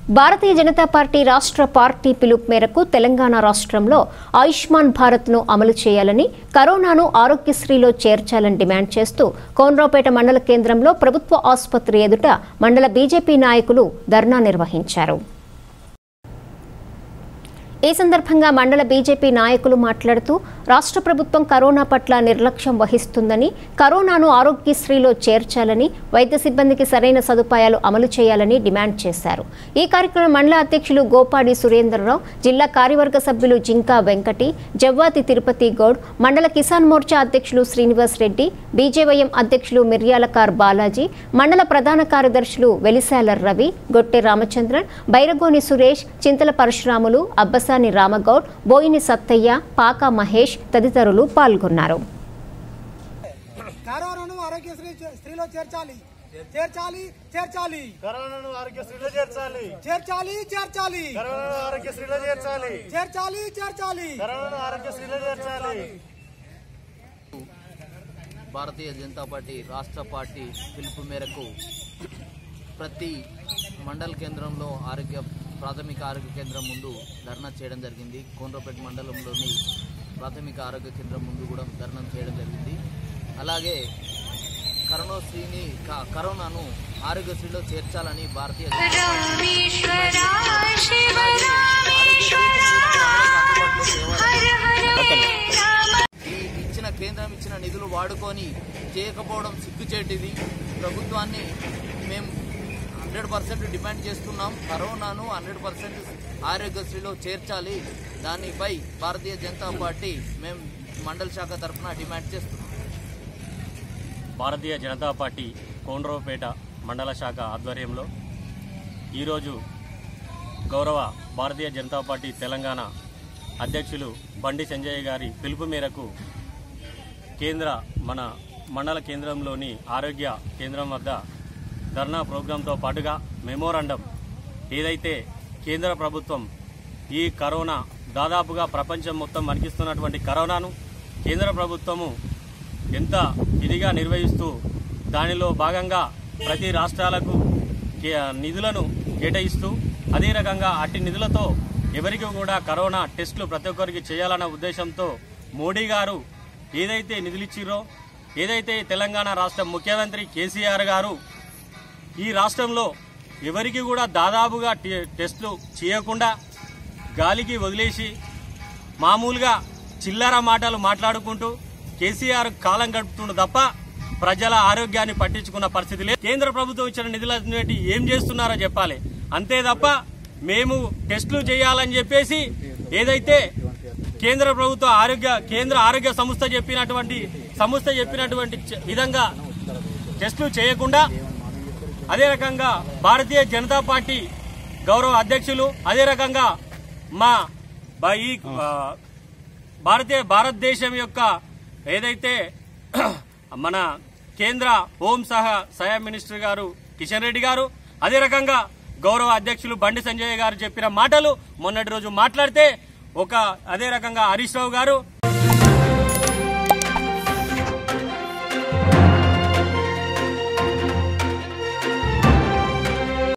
భారతీయ Janata party రాష్ట్ర party పిలుపు మేరకు తెలంగాణ రాష్ట్రంలో ఆయుష్మాన్ భారత్ను అమలు చేయాలని కరోనాను ఆరోగ్యశ్రీలో చేర్చాలని డిమాండ్ చేస్తూ కోనరావుపేట మండల కేంద్రంలో ప్రభుత్వ ఆసుపత్రి ఎదుట మండల బీజేపీ నాయకులు ధర్నా నిర్వహించారు ఈ సందర్భంగా మండల బీజేపీ నాయకులు మాట్లాడుతూ రాష్ట్ర ప్రభుత్వం కరోనా పట్ల నిర్లక్ష్యం వహిస్తుందని కరోనాను ఆరోగ్యశ్రీలో చేర్చాలని వైద్య సిబ్బందికి సరైన సదుపాయాలు అమలు చేయాలని డిమాండ్ చేశారు ఈ కార్యక్రమం మండల అధ్యక్షులు గోపాడి సురేంద్రరావు జిల్లా కార్యవర్గ సభ్యులు జింకా వెంకటి జవ్వాతి తిరుపతి గౌడ్ మండల కిసాన్ మోర్చా అధ్యక్షులు శ్రీనివాస్ రెడ్డి బీజేవైఎం అధ్యక్షులు మిర్యాలకార్ బాలాజీ మండల ప్రధాన కార్యదర్శులు వెలిశాల రవి గొట్టె రామచంద్రన్ బైరగోని సురేష్ చింతల పరశురాములు అబ్బసాని రామగౌడ్ బోయిని సత్తయ్య పాక మహేష్ తదితరులు పాల్గొన్నారు కరోనాను ఆరోగ్యశ్రీ చే- స్త్రీలో చేర్చాలి చేర్చాలి చేర్చాలి కరోనాను ఆరోగ్యశ్రీలో చేర్చాలి చేర్చాలి చేర్చాలి కరోనాను ఆరోగ్యశ్రీలో చేర్చాలి చేర్చాలి చేర్చాలి కరోనాను ఆరోగ్యశ్రీలో చేర్చాలి భారతీయ జనతా పార్టీ రాష్ట్ర పార్టీ పిలుపు మేరకు ప్రతి మండల కేంద్రంలో ఆరోగ్య ప్రాథమిక ఆరోగ్య కేంద్రం ముందు ధర్నా చేయడం జరిగింది కోనరాపేట మండలంలోని ప్రాథమిక ఆరోగ్య కేంద్రం ముందు కూడా ధర్నా చేయడం జరిగింది అలాగే కరోనాశ్రీని క- కరోనాను ఆరోగ్యశ్రీలో చేర్చాలని భారతీయ జనతా రామేశ్వరా శివ అలాగే ఆరోగ్యశ్రీని అందుబాటులో తేవాలని హర హరే రామ ఈ ఇచ్చిన కేంద్రం ఇచ్చిన నిధులు వాడుకొని చేయకపోవడం సిగ్గుచేటిది ప్రభుత్వాన్ని మేము హండ్రెడ్ పర్సెంట్ డిమాండ్ చేస్తున్నాం కరోనాను హండ్రెడ్ పర్సెంట్ ఆరోగ్యశ్రీలో చేర్చాలి దానిపై భారతీయ జనతా పార్టీ మేము మండల శాఖ తరఫున డిమాండ్ చేస్తున్నాం భారతీయ జనతా పార్టీ కోనరావుపేట మండల శాఖ ఆధ్వర్యంలో ఈరోజు గౌరవ భారతీయ జనతా పార్టీ తెలంగాణ అధ్యక్షులు బండి సంజయ్ గారి పిలుపు మేరకు కేంద్ర మన మండల కేంద్రంలోని ఆరోగ్య కేంద్రం వద్ద ధర్నా ప్రోగ్రాంతో పాటుగా మెమోరాండం ఏదైతే కేంద్ర ప్రభుత్వం ఈ కరోనా దాదాపుగా ప్రపంచం మొత్తం వణికిస్తున్నటువంటి కరోనాను కేంద్ర ప్రభుత్వము ఎంత ఇదిగా నిర్వహిస్తూ దానిలో భాగంగా ప్రతి రాష్ట్రాలకు కే- నిధులను కేటాయిస్తూ అదే రకంగా అట్టి నిధులతో ఎవరికి కూడా కరోనా టెస్టులు ప్రతి ఒక్కరికి చేయాలన్న ఉద్దేశంతో మోడీ గారు ఏదైతే నిధులిచ్చిరో ఏదైతే తెలంగాణ రాష్ట్ర ముఖ్యమంత్రి కేసీఆర్ గారు ఈ రాష్ట్రంలో ఎవరికి కూడా దాదాపుగా టి- టెస్టులు చేయకుండా గాలికి వదిలేసి మామూలుగా చిల్లర మాటలు మాట్లాడుకుంటూ కేసీఆర్ కాలం గడుపుతుండు తప్ప ప్రజల ఆరోగ్యాన్ని పట్టించుకున్న పరిస్థితి లేదు కేంద్ర ప్రభుత్వం ఇచ్చిన నిధులన్నిటి ఏం చేస్తున్నారో చెప్పాలి అంతే తప్ప మేము టెస్టులు చేయాలని చెప్పేసి ఏదైతే కేంద్ర ప్రభుత్వ ఆరోగ్య కేంద్ర ఆరోగ్య సంస్థ చెప్పినటువంటి సంస్థ చెప్పినటువంటి చ- విధంగా టెస్టులు చేయకుండా అదే రకంగా భారతీయ జనతా పార్టీ గౌరవ అధ్యక్షులు అదే రకంగా మా బ- ఈ ఆ, భారతీయ భారతదేశం యొక్క ఏదైతే మన కేంద్ర హోం సహా సహాయ మినిస్టర్ గారు కిషన్ రెడ్డి గారు అదే రకంగా గౌరవ అధ్యక్షులు బండి సంజయ్ గారు చెప్పిన మాటలు మొన్నటి రోజు మాట్లాడితే ఒక అదే రకంగా హరీష్ రావు గారు